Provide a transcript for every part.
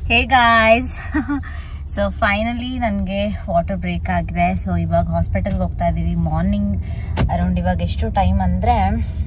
ಹೇ guys so finally ನನಗೆ water break ಆಗಿದೆ so ಇವಾಗ ಹಾಸ್ಪಿಟಲ್ಗೆ ಹೋಗ್ತಾ ಇದ್ದೀವಿ ಮಾರ್ನಿಂಗ್ ಅರೌಂಡ್ ಇವಾಗ ಎಷ್ಟು ಟೈಮ್ ಅಂದರೆ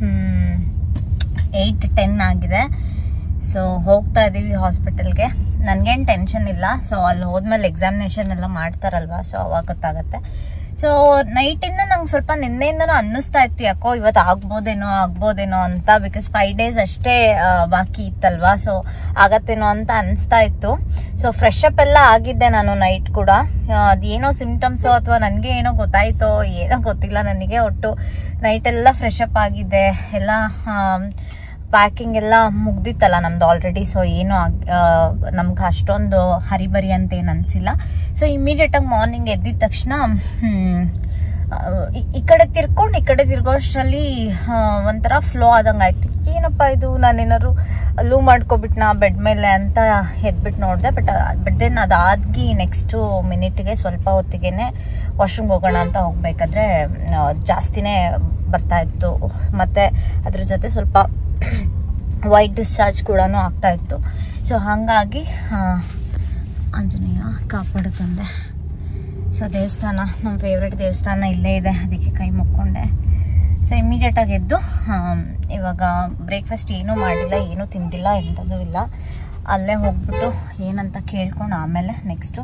ಏಯ್ಟ್ ಟೆನ್ ಆಗಿದೆ ಸೊ ಹೋಗ್ತಾ ಇದ್ದೀವಿ ಹಾಸ್ಪಿಟಲ್ಗೆ ನನಗೇನು ಟೆನ್ಷನ್ ಇಲ್ಲ ಸೊ ಅಲ್ಲಿ ಹೋದ್ಮೇಲೆ ಎಕ್ಸಾಮಿನೇಷನ್ ಎಲ್ಲ ಮಾಡ್ತಾರಲ್ವಾ ಸೊ ಅವಾಗ ಗೊತ್ತಾಗುತ್ತೆ ಸೊ ನೈಟಿಂದ ನಂಗೆ ಸ್ವಲ್ಪ ನಿನ್ನೆಯಿಂದನೂ ಅನ್ನಿಸ್ತಾ ಇತ್ತು ಯಾಕೋ ಇವತ್ತು ಆಗ್ಬೋದೇನೋ ಆಗ್ಬೋದೇನೋ ಅಂತ ಬಿಕಾಸ್ ಫೈವ್ ಡೇಸ್ ಅಷ್ಟೇ ಆ, ಬಾಕಿ ಇತ್ತಲ್ವಾ ಸೊ ಆಗತ್ತೇನೋ ಅಂತ ಅನಿಸ್ತಾ ಇತ್ತು ಸೊ ಫ್ರೆಶ್ ಅಪ್ ಎಲ್ಲ ಆಗಿದ್ದೆ ನಾನು ನೈಟ್ ಕೂಡ ಆ, ಅದೇನೋ ಸಿಂಟಮ್ಸೋ ಅಥವಾ ನನಗೆ ಏನೋ ಗೊತ್ತಾಯ್ತೋ ಏನೋ ಗೊತ್ತಿಲ್ಲ ನನಗೆ ಒಟ್ಟು ನೈಟ್ ಎಲ್ಲ ಫ್ರೆಶ್ ಅಪ್ ಆಗಿದ್ದೆ ಎಲ್ಲ ಪ್ಯಾಕಿಂಗ್ ಎಲ್ಲ ಮುಗ್ದಿತ್ತಲ್ಲ ನಮ್ದು ಆಲ್ರೆಡಿ ಸೊ ಏನು ನಮ್ಗೆ ಅಷ್ಟೊಂದು ಹರಿಬರಿ ಅಂತ ಏನು ಅನಿಸಿಲ್ಲ ಸೊ ಇಮಿಡಿಯೇಟಾಗಿ ಮಾರ್ನಿಂಗ್ ಎದ್ದಿದ ತಕ್ಷಣ ಹ್ಮ್, ಆ, ಈ- ಈ ಕಡೆ ತಿರ್ಕೊಂಡು ಈ ಕಡೆ ತಿರ್ಗೋಷ್ಟರಲ್ಲಿ ಆ, ಒಂಥರ ಫ್ಲೋ ಆದಂಗೆ ಆಯ್ತು ಏನಪ್ಪ ಇದು ನಾನೇನಾದ್ರು ಲೂ ಮಾಡ್ಕೊಬಿಟ್ನಾ ಬೆಡ್ ಮೇಲೆ ಅಂತ ಎದ್ಬಿಟ್ಟು ನೋಡಿದೆ ಬಟ್ ಬಟ್ ದೆನ್ ಅದಾಗಿ ನೆಕ್ಸ್ಟು ಮಿನಿಟ್ಗೆ ಸ್ವಲ್ಪ ಹೊತ್ತಿಗೆನೆ ವಾಶ್ರೂಮ್ಗೆ ಹೋಗೋಣ ಅಂತ ಹೋಗ್ಬೇಕಾದ್ರೆ ಆ, ಜಾಸ್ತಿನೇ ಬರ್ತಾ ಇತ್ತು ಮತ್ತು ಅದ್ರ ಜೊತೆ ಸ್ವಲ್ಪ ವೈಟ್ ಡಿಸ್ಚಾರ್ಜ್ ಕೂಡ ಆಗ್ತಾ ಇತ್ತು ಸೊ ಹಾಗಾಗಿ ಆ, ಆಂಜನೇಯ ಕಾಪಾಡು ತಂದೆ ಸೊ ದೇವಸ್ಥಾನ ನಮ್ಮ ಫೇವ್ರೆಟ್ ದೇವಸ್ಥಾನ ಇಲ್ಲೇ ಇದೆ ಅದಕ್ಕೆ ಕೈ ಮುಕ್ಕೊಂಡೆ ಸೊ ಇಮಿಡಿಯೇಟಾಗಿ ಎದ್ದು ಆಮ್, ಇವಾಗ ಬ್ರೇಕ್ಫಾಸ್ಟ್ ಏನೂ ಮಾಡಿಲ್ಲ ಏನೂ ತಿಂದಿಲ್ಲ ಎಂಥದ್ದು ಇಲ್ಲ ಅಲ್ಲೇ ಹೋಗ್ಬಿಟ್ಟು ಏನಂತ ಕೇಳ್ಕೊಂಡು ಆಮೇಲೆ ನೆಕ್ಸ್ಟು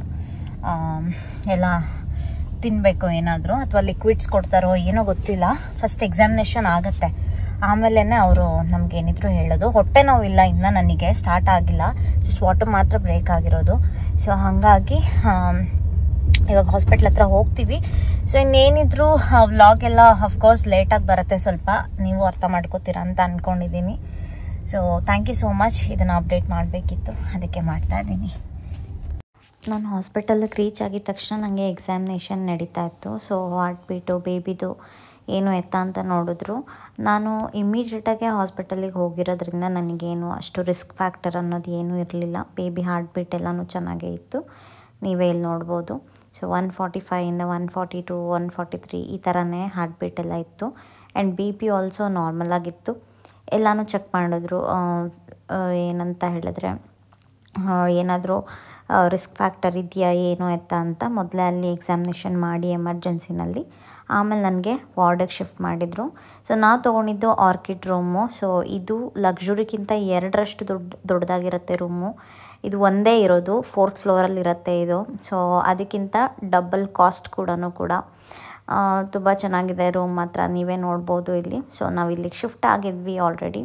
ಎಲ್ಲ ತಿನ್ನಬೇಕು ಏನಾದರೂ ಅಥವಾ ಲಿಕ್ವಿಡ್ಸ್ ಕೊಡ್ತಾರೋ ಏನೋ ಗೊತ್ತಿಲ್ಲ ಫಸ್ಟ್ ಎಕ್ಸಾಮಿನೇಷನ್ ಆಗುತ್ತೆ ಆಮೇಲೆ ಅವರು ನಮಗೇನಿದ್ರು ಹೇಳೋದು ಹೊಟ್ಟೆ ನೋವಿಲ್ಲ ಇನ್ನು ನನಗೆ ಸ್ಟಾರ್ಟ್ ಆಗಿಲ್ಲ ಜಸ್ಟ್ ವಾಟರ್ ಮಾತ್ರ ಬ್ರೇಕ್ ಆಗಿರೋದು ಸೊ ಹಾಗಾಗಿ ಆಮ್, ಇವಾಗ ಹಾಸ್ಪಿಟ್ಲ್ ಹತ್ರ ಹೋಗ್ತೀವಿ ಸೊ ಇನ್ನೇನಿದ್ರು ವ್ಲಾಗ್ ಎಲ್ಲ ಅಫ್ಕೋರ್ಸ್ ಲೇಟಾಗಿ ಬರುತ್ತೆ ಸ್ವಲ್ಪ ನೀವು ಅರ್ಥ ಮಾಡ್ಕೋತೀರಾ ಅಂತ ಅಂದ್ಕೊಂಡಿದ್ದೀನಿ so thank you so much ಇದನ್ನು ಅಪ್ಡೇಟ್ ಮಾಡಬೇಕಿತ್ತು ಅದಕ್ಕೆ ಮಾಡ್ತಾ ಇದ್ದೀನಿ ನಾನು ಹಾಸ್ಪಿಟಲ್ಗೆ ರೀಚ್ ಆಗಿದ ತಕ್ಷಣ ನನಗೆ ಎಕ್ಸಾಮಿನೇಷನ್ ನಡೀತಾ ಇತ್ತು ಸೊ ಹಾರ್ಟ್ ಬೀಟು ಬೇಬಿದು ಏನು ಎತ್ತ ಅಂತ ನೋಡಿದ್ರು ನಾನು ಇಮ್ಮಿಡಿಯೇಟಾಗೆ ಹಾಸ್ಪಿಟಲಿಗೆ ಹೋಗಿರೋದ್ರಿಂದ ನನಗೇನು ಅಷ್ಟು ರಿಸ್ಕ್ ಫ್ಯಾಕ್ಟರ್ ಅನ್ನೋದು ಏನೂ ಇರಲಿಲ್ಲ ಬೇಬಿ ಹಾರ್ಟ್ ಬೀಟ್ ಎಲ್ಲನೂ ಚೆನ್ನಾಗೇ ಇತ್ತು ನೀವೇ ಇಲ್ಲಿ ನೋಡ್ಬೋದು ಸೊ ಒನ್ ಫಾರ್ಟಿ ಫೈಯಿಂದ one forty two one forty three ಈ ಥರನೇ ಹಾರ್ಟ್ ಬೀಟ್ ಎಲ್ಲ ಇತ್ತು and B P also normal ಆಗಿತ್ತು ಎಲ್ಲನೂ ಚೆಕ್ ಮಾಡಿದ್ರು ಆ, ಆ, ಏನಂತ ಹೇಳಿದ್ರೆ ಏನಾದರೂ ರಿಸ್ಕ್ ಫ್ಯಾಕ್ಟರ್ ಇದೆಯಾ ಏನು ಎತ್ತ ಅಂತ ಮೊದಲೇ ಅಲ್ಲಿ ಎಕ್ಸಾಮಿನೇಷನ್ ಮಾಡಿ ಎಮರ್ಜೆನ್ಸಿನಲ್ಲಿ ಆಮೇಲೆ ನನಗೆ ವಾರ್ಡಿಗೆ ಶಿಫ್ಟ್ ಮಾಡಿದರು ಸೊ ನಾವು ತೊಗೊಂಡಿದ್ದು ಆರ್ಕಿಡ್ ರೂಮು ಸೊ ಇದು ಲಕ್ಸುರಿಗಿಂತ ಎರಡರಷ್ಟು ದೊಡ್ಡ ದೊಡ್ಡದಾಗಿರುತ್ತೆ ರೂಮು ಇದು ಒಂದೇ ಇರೋದು ಫೋರ್ತ್ ಫ್ಲೋರಲ್ಲಿ ಇರುತ್ತೆ ಇದು ಸೊ ಅದಕ್ಕಿಂತ ಡಬಲ್ ಕಾಸ್ಟ್ ಕೂಡ ಕೂಡ ತುಂಬ ಚೆನ್ನಾಗಿದೆ ರೂಮ್ ಮಾತ್ರ ನೀವೇ ನೋಡ್ಬೋದು ಇಲ್ಲಿ ಸೊ ನಾವು ಇಲ್ಲಿಗೆ ಶಿಫ್ಟ್ ಆಗಿದ್ವಿ ಆಲ್ರೆಡಿ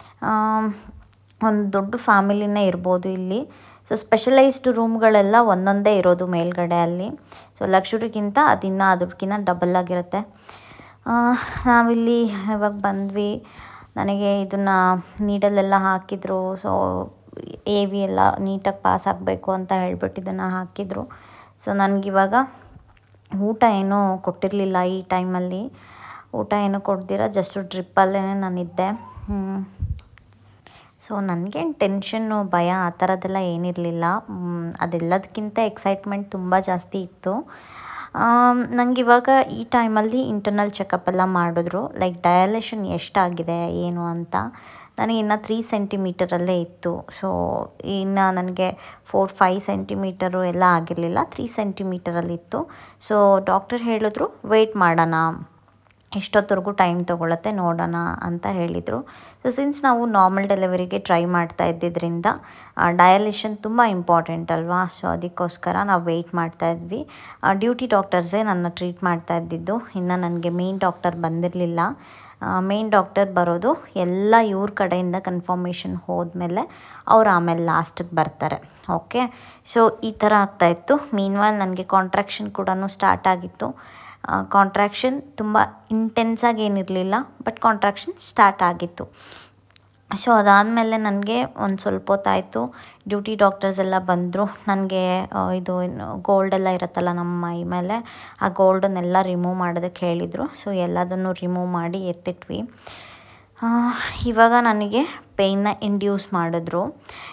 ಒಂದು ದೊಡ್ಡ ಫ್ಯಾಮಿಲಿನೇ ಇರ್ಬೋದು ಇಲ್ಲಿ ಸೊ ಸ್ಪೆಷಲೈಸ್ಡ್ ರೂಮ್ಗಳೆಲ್ಲ ಒಂದೊಂದೇ ಇರೋದು ಮೇಲ್ಗಡೆ ಅಲ್ಲಿ ಸೊ ಲಕ್ಷುರಿಗಿಂತ ಅದಿನ್ನ ಅದಕ್ಕಿಂತ ಡಬಲ್ ಆಗಿರುತ್ತೆ ಆ, ನಾವಿಲ್ಲಿ ಇವಾಗ ಬಂದ್ವಿ ನನಗೆ ಇದನ್ನು ನೀಡಲ್ಲೆಲ್ಲ ಹಾಕಿದ್ರು ಸೊ ಎ ವಿ ಎಲ್ಲ ನೀಟಾಗಿ ಪಾಸ್ ಆಗಬೇಕು ಅಂತ ಹೇಳ್ಬಿಟ್ಟು ಇದನ್ನು ಹಾಕಿದರು ಸೊ ನನಗಿವಾಗ ಊಟ ಏನೂ ಕೊಟ್ಟಿರಲಿಲ್ಲ ಈ ಟೈಮಲ್ಲಿ ಊಟ ಏನೂ ಕೊಡ್ದಿರ ಜಸ್ಟ್ ಡ್ರಿಪ್ಪಲ್ಲೇ ನಾನಿದ್ದೆ ಹ್ಮ್. ಸೊ ನನಗೇನು ಟೆನ್ಷನ್ನು ಭಯ ಆ ಥರದ್ದೆಲ್ಲ ಏನಿರಲಿಲ್ಲ ಅದೆಲ್ಲದಕ್ಕಿಂತ ಎಕ್ಸೈಟ್ಮೆಂಟ್ ತುಂಬ ಜಾಸ್ತಿ ಇತ್ತು ನನಗೆ ಇವಾಗ ಈ ಟೈಮಲ್ಲಿ ಇಂಟರ್ನಲ್ ಚೆಕಪ್ ಎಲ್ಲ ಮಾಡಿದ್ರು ಲೈಕ್ ಡಯಾಲೇಷನ್ ಎಷ್ಟಾಗಿದೆ ಏನು ಅಂತ ನನಗೆ ಇನ್ನು ತ್ರೀ ಸೆಂಟಿಮೀಟರಲ್ಲೇ ಇತ್ತು ಸೊ ಇನ್ನು ನನಗೆ ಫೋರ್ ಫೈವ್ ಸೆಂಟಿಮೀಟರು ಎಲ್ಲ ಆಗಿರಲಿಲ್ಲ ತ್ರೀ ಸೆಂಟಿಮೀಟರಲ್ಲಿತ್ತು ಸೊ ಡಾಕ್ಟರ್ ಹೇಳಿದ್ರು ವೆಯ್ಟ್ ಮಾಡೋಣ ಎಷ್ಟೊತ್ತವರೆಗೂ ಟೈಮ್ ತೊಗೊಳತ್ತೆ ನೋಡೋಣ ಅಂತ ಹೇಳಿದರು ಸೊ ಸಿನ್ಸ್ ನಾವು ನಾರ್ಮಲ್ ಡೆಲಿವರಿಗೆ ಟ್ರೈ ಮಾಡ್ತಾ ಇದ್ದಿದ್ದರಿಂದ ಡಯಾಲಿಷನ್ ತುಂಬ ಇಂಪಾರ್ಟೆಂಟ್ ಅಲ್ವಾ ಸೊ ಅದಕ್ಕೋಸ್ಕರ ನಾವು ವೆಯ್ಟ್ ಮಾಡ್ತಾ ಇದ್ವಿ ಡ್ಯೂಟಿ ಡಾಕ್ಟರ್ಸೇ ನನ್ನ ಟ್ರೀಟ್ ಮಾಡ್ತಾ ಇದ್ದಿದ್ದು ಇನ್ನು ನನಗೆ ಮೇನ್ ಡಾಕ್ಟರ್ ಬಂದಿರಲಿಲ್ಲ ಮೇನ್ ಡಾಕ್ಟರ್ ಬರೋದು ಎಲ್ಲ ಇವ್ರ ಕಡೆಯಿಂದ ಕನ್ಫರ್ಮೇಷನ್ ಹೋದ್ಮೇಲೆ ಅವ್ರು ಆಮೇಲೆ ಲಾಸ್ಟಿಗೆ ಬರ್ತಾರೆ ಓಕೆ ಸೊ ಈ ಥರ ಆಗ್ತಾಯಿತ್ತು ಮೀನ್ವಾಲ್ ನನಗೆ ಕಾಂಟ್ರಾಕ್ಷನ್ ಕೂಡ ಸ್ಟಾರ್ಟ್ ಆಗಿತ್ತು ಕಾಂಟ್ರಾಕ್ಷನ್ ತುಂಬ ಇಂಟೆನ್ಸಾಗಿ ಏನಿರಲಿಲ್ಲ ಬಟ್ ಕಾಂಟ್ರಾಕ್ಷನ್ ಸ್ಟಾರ್ಟ್ ಆಗಿತ್ತು ಸೊ ಅದಾದಮೇಲೆ ನನಗೆ ಒಂದು ಸ್ವಲ್ಪ ಹೊತ್ತಾಯಿತು ಡ್ಯೂಟಿ ಡಾಕ್ಟರ್ಸ್ ಎಲ್ಲ ಬಂದರು ನನಗೆ ಇದು ಗೋಲ್ಡ್ ಎಲ್ಲ ಇರುತ್ತಲ್ಲ ನಮ್ಮ ಮೈ ಮೇಲೆ ಆ ಗೋಲ್ಡನ್ನೆಲ್ಲ ರಿಮೂವ್ ಮಾಡೋದಕ್ಕೆ ಹೇಳಿದರು ಸೊ ಎಲ್ಲದನ್ನು ರಿಮೂವ್ ಮಾಡಿ ಎತ್ತಿಟ್ವಿ ಆ, ಇವಾಗ ನನಗೆ ಪೇಯ್ನ ಇಂಡ್ಯೂಸ್ ಮಾಡಿದ್ರು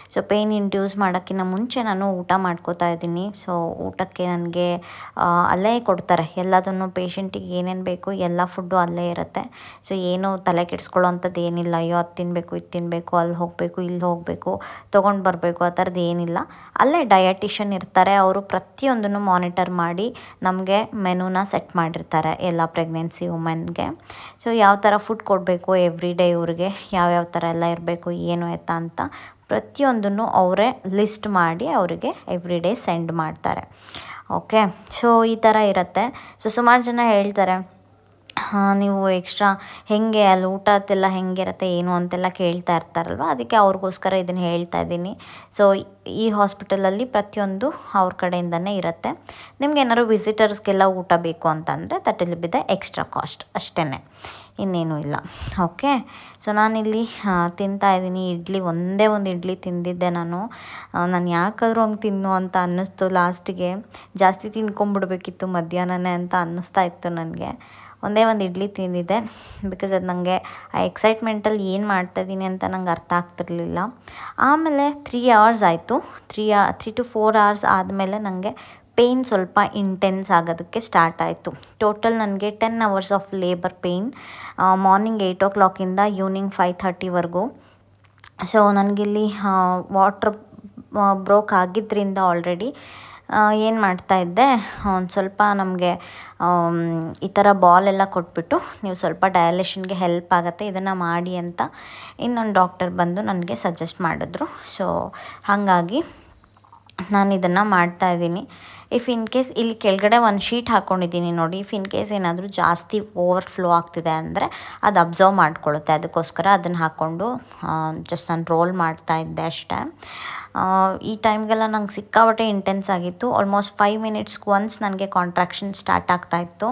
ಸೊ ಪೇಯ್ನ್ ಇಂಡ್ಯೂಸ್ ಮಾಡೋಕ್ಕಿಂತ ಮುಂಚೆ ನಾನು ಊಟ ಮಾಡ್ಕೋತಾ ಇದ್ದೀನಿ ಸೊ ಊಟಕ್ಕೆ ನನಗೆ ಅಲ್ಲೇ ಕೊಡ್ತಾರೆ ಎಲ್ಲದನ್ನು ಪೇಷಂಟಿಗೆ ಏನೇನು ಬೇಕು ಎಲ್ಲ ಫುಡ್ಡು ಅಲ್ಲೇ ಇರುತ್ತೆ ಸೊ ಏನು ತಲೆ ಕೆಡಿಸ್ಕೊಳ್ಳೋ ಅಂಥದ್ದು ಏನಿಲ್ಲ ಅಯ್ಯೋ ಅದು ತಿನ್ನಬೇಕು ಇದು ತಿನ್ನಬೇಕು ಅಲ್ಲಿ ಹೋಗಬೇಕು ಇಲ್ಲಿ ಹೋಗಬೇಕು ತೊಗೊಂಡು ಬರಬೇಕು ಆ ಥರದ್ದು ಏನಿಲ್ಲ ಅಲ್ಲೇ ಡಯಟಿಷನ್ ಇರ್ತಾರೆ ಅವರು ಪ್ರತಿಯೊಂದನ್ನು ಮಾನಿಟರ್ ಮಾಡಿ ನಮಗೆ ಮೆನುನ ಸೆಟ್ ಮಾಡಿರ್ತಾರೆ ಎಲ್ಲ ಪ್ರೆಗ್ನೆನ್ಸಿ ವುಮೆನ್ಗೆ ಸೊ ಯಾವ ಥರ ಫುಡ್ ಕೊಡಬೇಕು ಎವ್ರಿ ಡೇ ಇವ್ರಿಗೆ ಯಾವ್ಯಾವ ಥರ ಎಲ್ಲ ಇರಬೇಕು ಏನು ಎತ್ತ ಅಂತ ಪ್ರತಿಯೊಂದನ್ನು ಅವರೇ ಲಿಸ್ಟ್ ಮಾಡಿ ಅವರಿಗೆ ಎವ್ರಿ ಡೇ ಸೆಂಡ್ ಮಾಡ್ತಾರೆ ಓಕೆ ಸೊ ಈ ಥರ ಇರುತ್ತೆ ಸೊ ಸುಮಾರು ಜನ ಹೇಳ್ತಾರೆ ಹಾಂ ನೀವು ಎಕ್ಸ್ಟ್ರಾ ಹೇಗೆ ಅಲ್ಲಿ ಊಟದ್ದೆಲ್ಲ ಹೆಂಗಿರುತ್ತೆ ಏನು ಅಂತೆಲ್ಲ ಕೇಳ್ತಾ ಇರ್ತಾರಲ್ವ ಅದಕ್ಕೆ ಅವ್ರಿಗೋಸ್ಕರ ಇದನ್ನು ಹೇಳ್ತಾ ಇದ್ದೀನಿ ಸೊ ಈ ಹಾಸ್ಪಿಟಲಲ್ಲಿ ಪ್ರತಿಯೊಂದು ಅವ್ರ ಕಡೆಯಿಂದನೇ ಇರುತ್ತೆ ನಿಮ್ಗೆ ಏನಾದ್ರು ವಿಸಿಟರ್ಸ್ಗೆಲ್ಲ ಊಟ ಬೇಕು ಅಂತಂದರೆ ದಟ್ ಇಲ್ ಬಿ ದ ಎಕ್ಸ್ಟ್ರಾ ಕಾಸ್ಟ್ ಅಷ್ಟೇ ಇನ್ನೇನು ಇಲ್ಲ ಓಕೆ ಸೊ ನಾನಿಲ್ಲಿ ತಿಂತಾ ಇದ್ದೀನಿ ಇಡ್ಲಿ ಒಂದೇ ಒಂದು ಇಡ್ಲಿ ತಿಂದಿದ್ದೆ ನಾನು ನಾನು ಯಾಕಾದರೂ ಹಂಗೆ ತಿನ್ನು ಅಂತ ಅನ್ನಿಸ್ತು ಲಾಸ್ಟಿಗೆ ಜಾಸ್ತಿ ತಿನ್ಕೊಂಬಿಡ್ಬೇಕಿತ್ತು ಮಧ್ಯಾಹ್ನನೇ ಅಂತ ಅನ್ನಿಸ್ತಾ ಇತ್ತು ನನಗೆ ಒಂದೇ ಒಂದು ಇಡ್ಲಿ ತಿಂದಿದ್ದೆ ಬಿಕಾಸ್ ಅದು ನನಗೆ ಆ ಎಕ್ಸೈಟ್ಮೆಂಟಲ್ಲಿ ಏನು ಮಾಡ್ತಾಯಿದ್ದೀನಿ ಅಂತ ನಂಗೆ ಅರ್ಥ ಆಗ್ತಿರ್ಲಿಲ್ಲ ಆಮೇಲೆ ತ್ರೀ ಅವರ್ಸ್ ಆಯಿತು three three to four hours ಆದಮೇಲೆ ನನಗೆ ಪೇಯ್ನ್ ಸ್ವಲ್ಪ ಇಂಟೆನ್ಸ್ ಆಗೋದಕ್ಕೆ ಸ್ಟಾರ್ಟ್ ಆಯಿತು ಟೋಟಲ್ ನನಗೆ ten hours of labour pain morning eight o ಕ್ಲಾಕಿಂದ ಈವ್ನಿಂಗ್ ಫೈವ್ ಥರ್ಟಿವರೆಗೂ ಸೊ ನನಗಿಲ್ಲಿ ವಾಟ್ರ್ ಬ್ರೋಕ್ ಆಗಿದ್ದರಿಂದ ಆಲ್ರೆಡಿ ಏನು ಮಾಡ್ತಾಯಿದ್ದೆ ಒಂದು ಸ್ವಲ್ಪ ನಮಗೆ ಈ ಥರ ಬಾಲ್ ಎಲ್ಲ ಕೊಟ್ಬಿಟ್ಟು ನೀವು ಸ್ವಲ್ಪ ಡಯಲೇಷನ್ಗೆ ಹೆಲ್ಪ್ ಆಗುತ್ತೆ ಇದನ್ನು ಮಾಡಿ ಅಂತ ಇನ್ನೊಂದು ಡಾಕ್ಟರ್ ಬಂದು ನನಗೆ ಸಜೆಸ್ಟ್ ಮಾಡಿದ್ರು ಸೊ ಹಾಗಾಗಿ ನಾನು ಇದನ್ನು ಮಾಡ್ತಾಯಿದ್ದೀನಿ ಇಫ್ ಇನ್ ಕೇಸ್ ಇಲ್ಲಿ ಕೆಳಗಡೆ ಒಂದು ಶೀಟ್ ಹಾಕ್ಕೊಂಡಿದ್ದೀನಿ ನೋಡಿ ಇಫ್ ಇನ್ ಕೇಸ್ ಏನಾದರೂ ಜಾಸ್ತಿ ಓವರ್ ಫ್ಲೋ ಆಗ್ತಿದೆ ಅಂದರೆ ಅದು ಅಬ್ಸರ್ವ್ ಮಾಡ್ಕೊಳ್ಳುತ್ತೆ ಅದಕ್ಕೋಸ್ಕರ ಅದನ್ನು ಹಾಕ್ಕೊಂಡು ಜಸ್ಟ್ ನಾನು ರೋಲ್ ಮಾಡ್ತಾ ಇದ್ದೆ ಅಷ್ಟೇ ಈ ಟೈಮ್ಗೆಲ್ಲ ನಂಗೆ ಸಿಕ್ಕಾಪಟ್ಟೆ ಇಂಟೆನ್ಸ್ ಆಗಿತ್ತು ಆಲ್ಮೋಸ್ಟ್ ಫೈವ್ ಮಿನಿಟ್ಸ್ಗೆ ಒನ್ಸ್ ನನಗೆ ಕಾಂಟ್ರಾಕ್ಷನ್ ಸ್ಟಾರ್ಟ್ ಆಗ್ತಾಯಿತ್ತು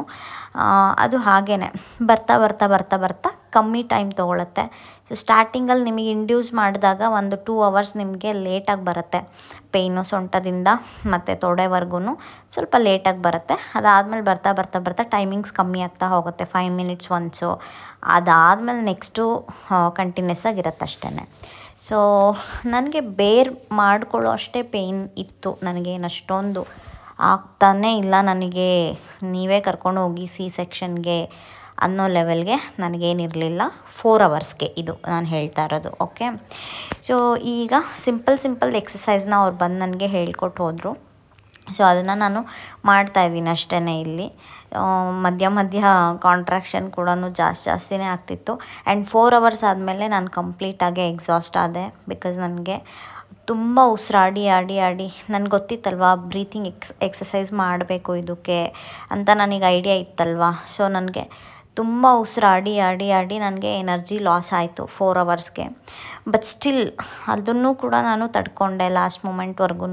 ಅದು ಹಾಗೇ ಬರ್ತಾ ಬರ್ತಾ ಬರ್ತಾ ಬರ್ತಾ ಕಮ್ಮಿ ಟೈಮ್ ತೊಗೊಳುತ್ತೆ ಸೊ ಸ್ಟಾರ್ಟಿಂಗಲ್ಲಿ ನಿಮಗೆ ಇಂಡ್ಯೂಸ್ ಮಾಡಿದಾಗ ಒಂದು ಟೂ ಅವರ್ಸ್ ನಿಮಗೆ ಲೇಟಾಗಿ ಬರುತ್ತೆ ಪೇಯ್ನು ಸೊಂಟದಿಂದ ಮತ್ತು ತೊಡೆವರೆಗೂ ಸ್ವಲ್ಪ ಲೇಟಾಗಿ ಬರುತ್ತೆ ಅದಾದಮೇಲೆ ಬರ್ತಾ ಬರ್ತಾ ಬರ್ತಾ ಟೈಮಿಂಗ್ಸ್ ಕಮ್ಮಿ ಆಗ್ತಾ ಹೋಗುತ್ತೆ ಫೈವ್ ಮಿನಿಟ್ಸ್ ಒನ್ಸು ಅದಾದಮೇಲೆ ನೆಕ್ಸ್ಟು ಕಂಟಿನ್ಯೂಸ್ ಆಗಿರುತ್ತೆ ಅಷ್ಟೇ ಸೊ ನನಗೆ ಬೇರ್ ಮಾಡ್ಕೊಳ್ಳೋ ಅಷ್ಟೇ ಪೇಯ್ನ್ ಇತ್ತು ನನಗೇನು ಅಷ್ಟೊಂದು ಆಗ್ತಾನೇ ಇಲ್ಲ ನನಗೆ ನೀವೇ ಕರ್ಕೊಂಡು ಹೋಗಿ ಸಿ ಸೆಕ್ಷನ್ಗೆ ಅನ್ನೋ ಲೆವೆಲ್ಗೆ ನನಗೇನಿರಲಿಲ್ಲ ಫೋರ್ ಅವರ್ಸ್ಗೆ ಇದು ನಾನು ಹೇಳ್ತಾ ಇರೋದು ಓಕೆ ಸೊ ಈಗ ಸಿಂಪಲ್ ಸಿಂಪಲ್ ಎಕ್ಸಸೈಸ್ನ ಅವ್ರು ಬಂದು ನನಗೆ ಹೇಳ್ಕೊಟ್ಟು ಹೋದರು ಸೊ ಅದನ್ನು ನಾನು ಮಾಡ್ತಾಯಿದ್ದೀನಿ ಅಷ್ಟೇ ಇಲ್ಲಿ ಮಧ್ಯ ಮಧ್ಯ ಕಾಂಟ್ರಾಕ್ಷನ್ ಕೂಡ ಜಾಸ್ತಿ ಜಾಸ್ತಿನೇ ಆಗ್ತಿತ್ತು ಆ್ಯಂಡ್ ಫೋರ್ ಅವರ್ಸ್ ಆದಮೇಲೆ ನಾನು ಕಂಪ್ಲೀಟಾಗಿ ಎಕ್ಸಾಸ್ಟ್ ಆದೆ ಬಿಕಾಸ್ ನನಗೆ ತುಂಬ ಉಸಿರಾಡಿ ಆಡಿ ಆಡಿ ನನಗೆ ಗೊತ್ತಿತ್ತಲ್ವ ಬ್ರೀತಿಂಗ್ ಎಕ್ಸ್ ಎಕ್ಸಸೈಸ್ ಮಾಡಬೇಕು ಇದಕ್ಕೆ ಅಂತ ನನಗೆ ಐಡಿಯಾ ಇತ್ತಲ್ವ ಸೊ ನನಗೆ ತುಂಬ ಉಸಿರಾಡಿ ಆಡಿ ಆಡಿ ನನಗೆ ಎನರ್ಜಿ ಲಾಸ್ ಆಯಿತು ಫೋರ್ ಅವರ್ಸ್ಗೆ ಬಟ್ ಸ್ಟಿಲ್ ಅದನ್ನು ಕೂಡ ನಾನು ತಡ್ಕೊಂಡೆ ಲಾಸ್ಟ್ ಮೂಮೆಂಟ್ವರೆಗೂ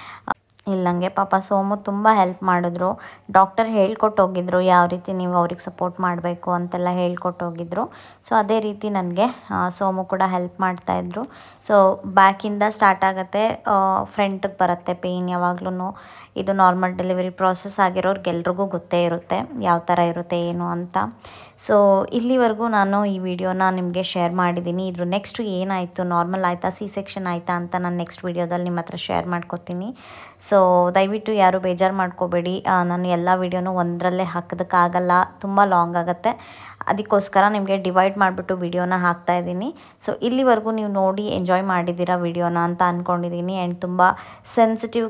ಇಲ್ಲಿ ನನಗೆ ಪಾಪ ಸೋಮು ತುಂಬ ಹೆಲ್ಪ್ ಮಾಡಿದ್ರು ಡಾಕ್ಟರ್ ಹೇಳ್ಕೊಟ್ಟು ಹೋಗಿದ್ರು ಯಾವ ರೀತಿ ನೀವು ಅವ್ರಿಗೆ ಸಪೋರ್ಟ್ ಮಾಡಬೇಕು ಅಂತೆಲ್ಲ ಹೇಳ್ಕೊಟ್ಟು ಹೋಗಿದ್ರು ಸೊ ಅದೇ ರೀತಿ ನನಗೆ ಸೋಮು ಕೂಡ ಹೆಲ್ಪ್ ಮಾಡ್ತಾಯಿದ್ರು ಸೊ ಬ್ಯಾಕಿಂದ ಸ್ಟಾರ್ಟ್ ಆಗುತ್ತೆ ಫ್ರಂಟಿಗೆ ಬರುತ್ತೆ ಪೇಯ್ನ್ ಯಾವಾಗ್ಲೂ ಇದು ನಾರ್ಮಲ್ ಡೆಲಿವರಿ ಪ್ರಾಸೆಸ್ ಆಗಿರೋರ್ಗೆಲ್ರಿಗೂ ಗೊತ್ತೇ ಇರುತ್ತೆ ಯಾವ ಥರ ಇರುತ್ತೆ ಏನು ಅಂತ ಸೊ ಇಲ್ಲಿವರೆಗೂ ನಾನು ಈ ವಿಡಿಯೋನ ನಿಮಗೆ ಶೇರ್ ಮಾಡಿದ್ದೀನಿ ಇದ್ರ ನೆಕ್ಸ್ಟ್ ಏನಾಯಿತು ನಾರ್ಮಲ್ ಆಯಿತಾ ಸಿ ಸೆಕ್ಷನ್ ಆಯಿತಾ ಅಂತ ನಾನು ನೆಕ್ಸ್ಟ್ ವಿಡಿಯೋದಲ್ಲಿ ನಿಮ್ಮ ಹತ್ರ ಶೇರ್ ಮಾಡ್ಕೊತೀನಿ ಸೊ ದಯವಿಟ್ಟು ಯಾರು ಬೇಜಾರು ಮಾಡ್ಕೋಬೇಡಿ ನಾನು ಎಲ್ಲ ವಿಡಿಯೋನು ಒಂದರಲ್ಲೇ ಹಾಕೋದಕ್ಕಾಗಲ್ಲ ತುಂಬ ಲಾಂಗ್ ಆಗುತ್ತೆ ಅದಕ್ಕೋಸ್ಕರ ನಿಮಗೆ ಡಿವೈಡ್ ಮಾಡಿಬಿಟ್ಟು ವಿಡಿಯೋನ ಹಾಕ್ತಾ ಇದ್ದೀನಿ ಸೊ ಇಲ್ಲಿವರೆಗೂ ನೀವು ನೋಡಿ ಎಂಜಾಯ್ ಮಾಡಿದ್ದೀರಾ ವಿಡಿಯೋನ ಅಂತ ಅಂದ್ಕೊಂಡಿದ್ದೀನಿ ಆ್ಯಂಡ್ ತುಂಬ ಸೆನ್ಸಿಟಿವ್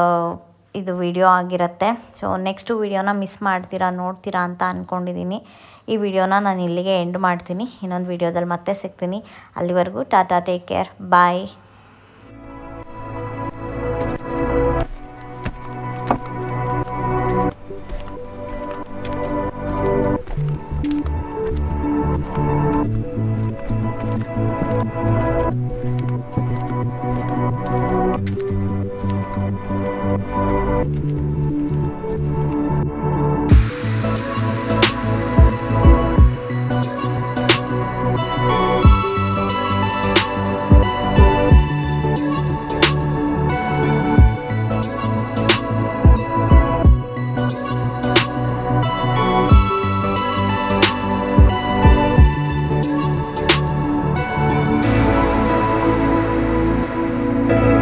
ಇದು ವಿಡಿಯೋ ಆಗಿರುತ್ತೆ ಸೊ ನೆಕ್ಸ್ಟು ವಿಡಿಯೋನ ಮಿಸ್ ಮಾಡ್ತೀರಾ ನೋಡ್ತೀರಾ ಅಂತ ಅಂದ್ಕೊಂಡಿದ್ದೀನಿ ಈ ವಿಡಿಯೋನ ನಾನು ಇಲ್ಲಿಗೆ ಎಂಡ್ ಮಾಡ್ತೀನಿ ಇನ್ನೊಂದು ವಿಡಿಯೋದಲ್ಲಿ ಮತ್ತೆ ಸಿಗ್ತೀನಿ ಅಲ್ಲಿವರೆಗೂ ಟಾಟಾ ಟೇಕ್ ಕೇರ್ ಬಾಯ್ ಬಾಯ್